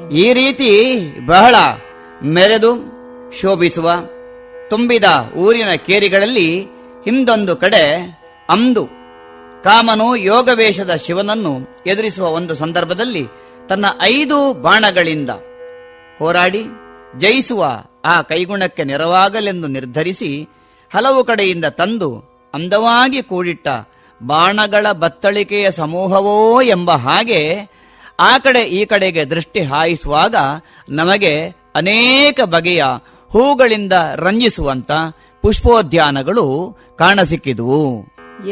ಈ ರೀತಿ ಬಹಳ ಮೆರೆದು ಶೋಭಿಸುವ ತುಂಬಿದ ಊರಿನ ಕೇರಿಗಳಲ್ಲಿ ಹಿಂದೊಂದು ಕಡೆ ಅಂದು ಕಾಮನು ಯೋಗವೇಷದ ಶಿವನನ್ನು ಎದುರಿಸುವ ಒಂದು ಸಂದರ್ಭದಲ್ಲಿ ತನ್ನ ಐದು ಬಾಣಗಳಿಂದ ಹೋರಾಡಿ ಜಯಿಸುವ ಆ ಕೈಗುಣಕ್ಕೆ ನೆರವಾಗಲೆಂದು ನಿರ್ಧರಿಸಿ ಹಲವು ಕಡೆಯಿಂದ ತಂದು ಅಂದವಾಗಿ ಕೂಡಿಟ್ಟ ಬಾಣಗಳ ಬತ್ತಳಿಕೆಯ ಸಮೂಹವೋ ಎಂಬ ಹಾಗೆ ಆ ಕಡೆ ಈ ಕಡೆಗೆ ದೃಷ್ಟಿ ಹಾಯಿಸುವಾಗ ನಮಗೆ ಅನೇಕ ಬಗೆಯ ಹೂಗಳಿಂದ ರಂಜಿಸುವಂತ ಪುಷ್ಪೋದ್ಯಾನಗಳು ಕಾಣಸಿಕ್ಕಿದುವು